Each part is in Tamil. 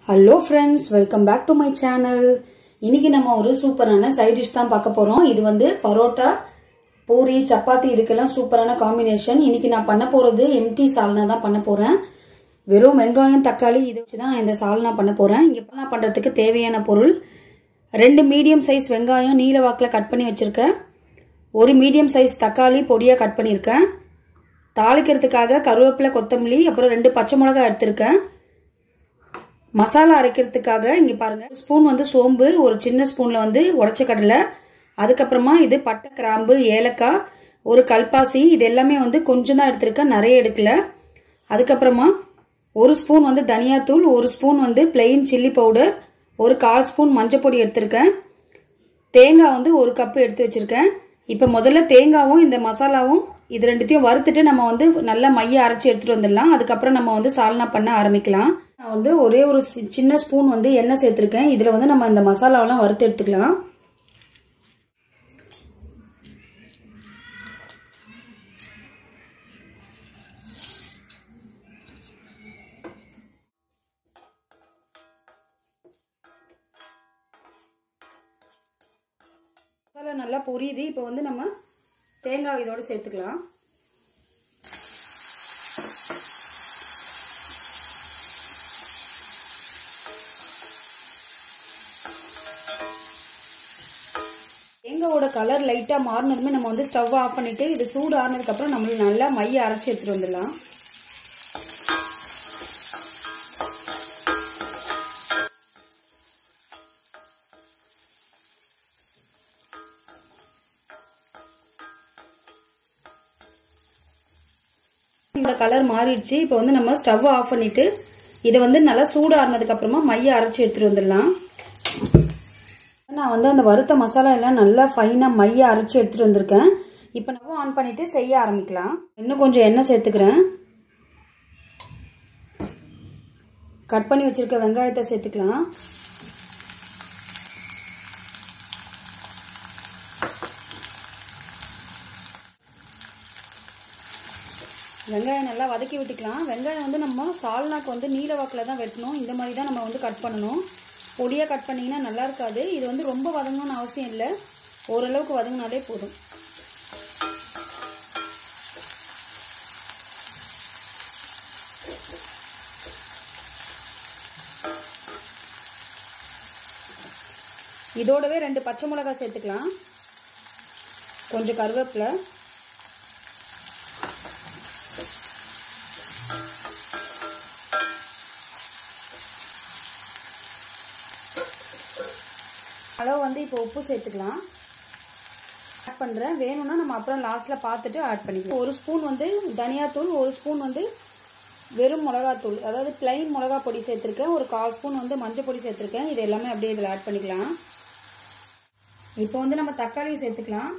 hello friends welcome back to my channel இன்னைக்கு நம்ம ஒரு சூப்பரான சைட் டிஷ் தான் பார்க்க போறோம் இது வந்து பரோட்டா பூரி சப்பாத்தி இதுக்கெல்லாம் சூப்பரான காம்பினேஷன் இன்னைக்கு நான் பண்ண போறது எம்டி சால்னா தான் பண்ண போறேன் வெறும் வெங்காயம் தக்காளி இதை வச்சு தான் நான் இந்த சால்னா பண்ண போறேன் இங்க சால்னா பண்றதுக்கு தேவையான பொருள் ரெண்டு மீடியம் சைஸ் வெங்காயம் நீல வாக்கில் கட் பண்ணி வச்சிருக்கேன் ஒரு மீடியம் சைஸ் தக்காளி பொடியா கட் பண்ணியிருக்கேன் தாளிக்கிறதுக்காக கருவேப்பிலை கொத்தமல்லி அப்புறம் ரெண்டு பச்சை மிளகாய் எடுத்திருக்கேன் மசாலா அரைக்கிறதுக்காக இங்க பாருங்க ஒரு ஸ்பூன் வந்து சோம்பு ஒரு சின்ன ஸ்பூன்ல வந்து உடச்ச கடலை அதுக்கப்புறமா இது பட்டை கிராம்பு ஏலக்காய் ஒரு கல்பாசி இது எல்லாமே வந்து கொஞ்சம் தான் எடுத்திருக்கேன் நிறைய எடுக்கல அதுக்கப்புறமா ஒரு ஸ்பூன் வந்து தனியாத்தூள் ஒரு ஸ்பூன் வந்து பிளெயின் சில்லி பவுடர் ஒரு கால் ஸ்பூன் மஞ்சள் பொடி எடுத்திருக்கேன் தேங்காய் வந்து ஒரு கப்பு எடுத்து வச்சிருக்கேன் இப்போ முதல்ல தேங்காவும் இந்த மசாலாவும் இது ரெண்டுத்தையும் வறுத்துட்டு நம்ம வந்து நல்லா மைய அரைச்சி எடுத்துட்டு வந்துடலாம் அதுக்கப்புறம் நம்ம வந்து சால்னா பண்ண ஆரம்பிக்கலாம் நான் வந்து ஒரே ஒரு சி- சின்ன ஸ்பூன் வந்து எண்ணெய் சேர்த்திருக்கேன் இதுல வந்து நம்ம இந்த மசாலாவெல்லாம் வறுத்து எடுத்துக்கலாம் மசாலா நல்லா பொரியுது இப்போ வந்து நம்ம தேங்காய் இதோட சேர்த்துக்கலாம் தேங்காவோட கலர் லைட்டா மாறினதுமே நம்ம வந்து ஸ்டவ் ஆஃப் பண்ணிட்டு இது சூடு ஆறினதுக்கு அப்புறம் நம்ம நல்லா மைய அரைச்சி எடுத்துட்டு வந்துடலாம் இந்த கலர் மாறிடுச்சு இப்போ வந்து நம்ம ஸ்டவ் ஆஃப் பண்ணிட்டு இதை வந்து நல்லா சூடு ஆறினதுக்கு அப்புறமா மைய அரைச்சி எடுத்துட்டு வந்துடலாம் நான் வந்து அந்த வறுத்த மசாலா எல்லாம் நல்லா ஃபைனாக மைய அரைச்சி எடுத்துட்டு வந்திருக்கேன் இப்போ நம்ம ஆன் பண்ணிட்டு செய்ய ஆரம்பிக்கலாம் இன்னும் கொஞ்சம் எண்ணெய் சேர்த்துக்கிறேன் கட் பண்ணி வச்சிருக்க வெங்காயத்தை சேர்த்துக்கலாம் வெங்காயம் நல்லா வதக்கி விட்டுக்கலாம் வெங்காயம் வந்து நம்ம சால்னாக்கு வந்து நீல வாக்கில் தான் வெட்டணும் இந்த மாதிரி தான் நம்ம வந்து கட் பண்ணணும் பொடியாக கட் பண்ணிங்கன்னா நல்லா இருக்காது இது வந்து ரொம்ப வதங்கணும்னு அவசியம் இல்லை ஓரளவுக்கு வதங்கினாலே போதும் இதோடவே ரெண்டு பச்சை மிளகாய் சேர்த்துக்கலாம் கொஞ்சம் கருவேப்பிலை அளவு வந்து இப்போ உப்பு சேர்த்துக்கலாம் ஆட் பண்ணுறேன் வேணும்னா நம்ம அப்புறம் லாஸ்ட்டில் பார்த்துட்டு ஆட் பண்ணிக்கலாம் ஒரு ஸ்பூன் வந்து தனியாத்தூள் ஒரு ஸ்பூன் வந்து வெறும் மிளகாத்தூள் அதாவது பிளைன் மிளகா பொடி சேர்த்துருக்கேன் ஒரு கால் ஸ்பூன் வந்து மஞ்சள் பொடி சேர்த்துருக்கேன் இது எல்லாமே அப்படியே இதில் ஆட் பண்ணிக்கலாம் இப்போ வந்து நம்ம தக்காளி சேர்த்துக்கலாம்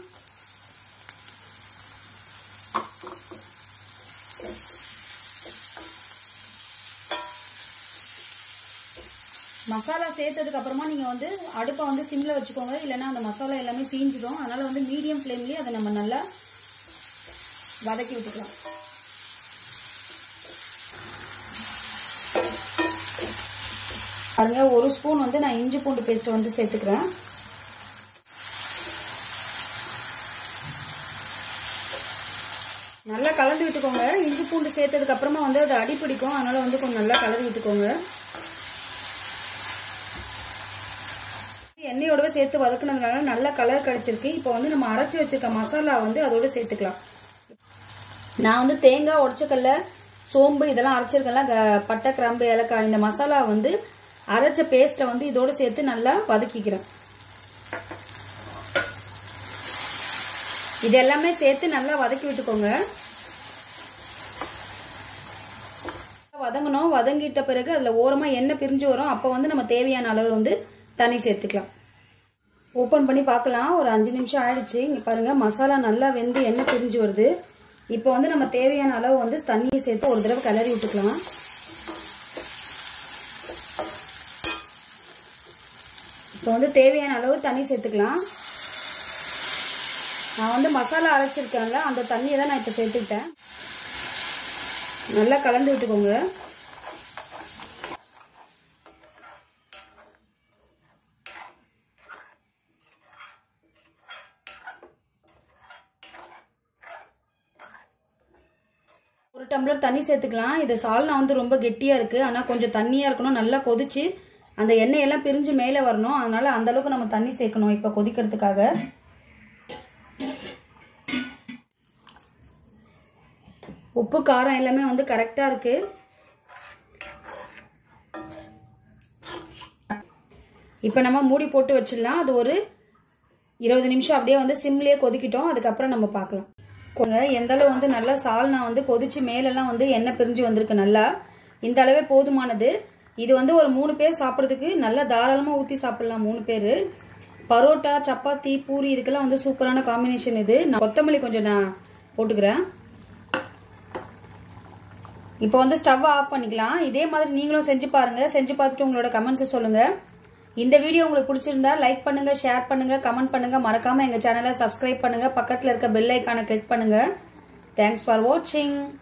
மசாலா சேர்த்ததுக்கு அப்புறமா நீங்க வந்து அடுப்பை வந்து சிம்ல வச்சுக்கோங்க இல்லைன்னா அந்த மசாலா எல்லாமே தீஞ்சிடும் அதனால வந்து மீடியம் ஃப்ளேம்லயே அதை நம்ம நல்லா வதக்கி விட்டுக்கலாம் பாருங்க ஒரு ஸ்பூன் வந்து நான் இஞ்சி பூண்டு பேஸ்ட் வந்து சேர்த்துக்கிறேன் நல்லா கலந்து விட்டுக்கோங்க இஞ்சி பூண்டு சேர்த்ததுக்கு அப்புறமா வந்து அது அடி பிடிக்கும் அதனால வந்து கொஞ்சம் நல்லா கலந்து விட்டுக்கோங்க எண்ணெயோடவே சேர்த்து வதக்குனதுனால நல்ல கலர் கிடைச்சிருக்கு இப்போ வந்து நம்ம அரைச்சி வச்சிருக்க மசாலா வந்து அதோட சேர்த்துக்கலாம் நான் வந்து தேங்காய் உடச்சக்கல்ல சோம்பு இதெல்லாம் அரைச்சிருக்கேன்ல க- பட்டை கிராம்பு ஏலக்காய் இந்த மசாலா வந்து அரைச்ச பேஸ்ட்டை வந்து இதோட சேர்த்து நல்லா வதக்கிக்கிறேன் இது எல்லாமே சேர்த்து நல்லா வதக்கி விட்டுக்கோங்க வதங்கணும் வதங்கிட்ட பிறகு அதுல ஓரமா எண்ணெய் பிரிஞ்சு வரும் அப்போ வந்து நம்ம தேவையான அளவு வந்து தண்ணி சேர்த்துக்கலாம் ஓப்பன் பண்ணி பார்க்கலாம் ஒரு அஞ்சு நிமிஷம் ஆயிடுச்சு இங்க பாருங்க மசாலா நல்லா வெந்து எண்ணெய் பிரிஞ்சு வருது இப்போ வந்து நம்ம தேவையான அளவு வந்து தண்ணியை சேர்த்து ஒரு தடவை கிளறி விட்டுக்கலாம் இப்போ வந்து தேவையான அளவு தண்ணி சேர்த்துக்கலாம் நான் வந்து மசாலா அரைச்சிருக்கேன்ல அந்த தண்ணியை தான் நான் இப்போ சேர்த்துக்கிட்டேன் நல்லா கலந்து விட்டுக்கோங்க டம்ளர் தண்ணி சேர்த்துக்கலாம் இது சால்னா வந்து ரொம்ப கெட்டியா இருக்கு ஆனா கொஞ்சம் தண்ணியா இருக்கணும் நல்லா கொதிச்சு அந்த எண்ணெய் எல்லாம் பிரிஞ்சு மேலே வரணும் அதனால அந்த அளவுக்கு நம்ம தண்ணி சேர்க்கணும் இப்ப கொதிக்கிறதுக்காக உப்பு காரம் எல்லாமே வந்து கரெக்டா இருக்கு இப்போ நம்ம மூடி போட்டு வச்சிடலாம் அது ஒரு இருபது நிமிஷம் அப்படியே வந்து சிம்லயே கொதிக்கிட்டோம் அதுக்கப்புறம் நம்ம பார்க்கலாம் கொங்க எந்த அளவு வந்து நல்லா சால்னா வந்து கொதிச்சு மேலெல்லாம் வந்து எண்ணெய் பிரிஞ்சு வந்திருக்கு நல்லா இந்த அளவே போதுமானது இது வந்து ஒரு மூணு பேர் சாப்பிட்றதுக்கு நல்லா தாராளமாக ஊற்றி சாப்பிடலாம் மூணு பேர் பரோட்டா சப்பாத்தி பூரி இதுக்கெல்லாம் வந்து சூப்பரான காம்பினேஷன் இது நான் கொத்தமல்லி கொஞ்சம் நான் போட்டுக்கிறேன் இப்போ வந்து ஸ்டவ் ஆஃப் பண்ணிக்கலாம் இதே மாதிரி நீங்களும் செஞ்சு பாருங்க செஞ்சு பார்த்துட்டு உங்களோட கமெண்ட்ஸை சொல்லுங்க இந்த வீடியோ உங்களுக்கு பிடிச்சிருந்தா லைக் பண்ணுங்க ஷேர் பண்ணுங்க கமெண்ட் பண்ணுங்க மறக்காம எங்க சேனலை சப்ஸ்கிரைப் பண்ணுங்க பக்கத்துல இருக்க பெல் ஐக்கானை கிளிக் பண்ணுங்க தேங்க்ஸ் ஃபார் வாட்சிங்